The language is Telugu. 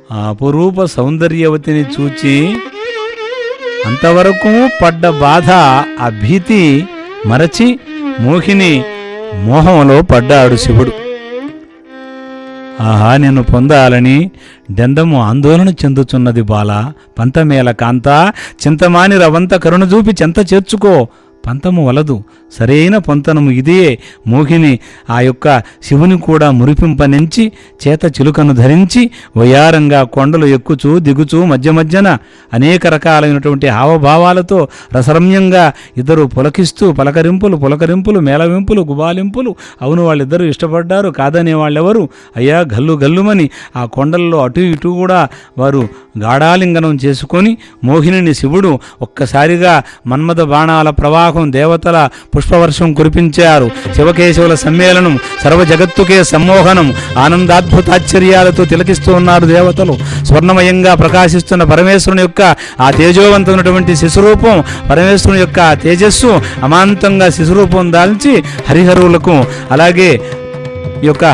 ఆ అపురూప సౌందర్యవతిని చూచి అంతవరకు పడ్డ బాధ ఆ భీతి మరచి మోహిని మోహంలో పడ్డాడు శివుడు ఆహా నిన్ను పొందాలని డెందము ఆందోళన చెందుతున్నది బాల పంతమేల కాంత చింతమాని రవంత కరుణ చూపి చెంత చేర్చుకో పంతము వలదు సరైన పొంతనము ఇదే మోహిని ఆ యొక్క శివుని కూడా మురిపింపనించి చేత చిలుకను ధరించి వయారంగా కొండలు ఎక్కుచూ దిగుచూ మధ్య మధ్యన అనేక రకాలైనటువంటి హావభావాలతో రసరమ్యంగా ఇద్దరు పులకిస్తూ పలకరింపులు పులకరింపులు మేళవింపులు గుబాలింపులు అవును వాళ్ళిద్దరూ ఇష్టపడ్డారు కాదనే వాళ్ళెవరు అయ్యా గల్లు గల్లుమని ఆ కొండల్లో అటు ఇటు కూడా వారు గాఢాలింగనం చేసుకొని మోహినిని శివుడు ఒక్కసారిగా మన్మథ బాణాల ప్రవాహం దేవతల పుష్పవర్షం కురిపించారు శివకేశవుల సమ్మేళనం సర్వ జగత్తుకే సమ్మోహనం ఆనందాద్భుతాశ్చర్యాలతో తిలకిస్తూ ఉన్నారు దేవతలు స్వర్ణమయంగా ప్రకాశిస్తున్న పరమేశ్వరుని యొక్క ఆ తేజోవంతమైనటువంటి శిశురూపం పరమేశ్వరుని యొక్క ఆ తేజస్సు అమాంతంగా శిశురూపం దాల్చి హరిహరువులకు అలాగే ఈ యొక్క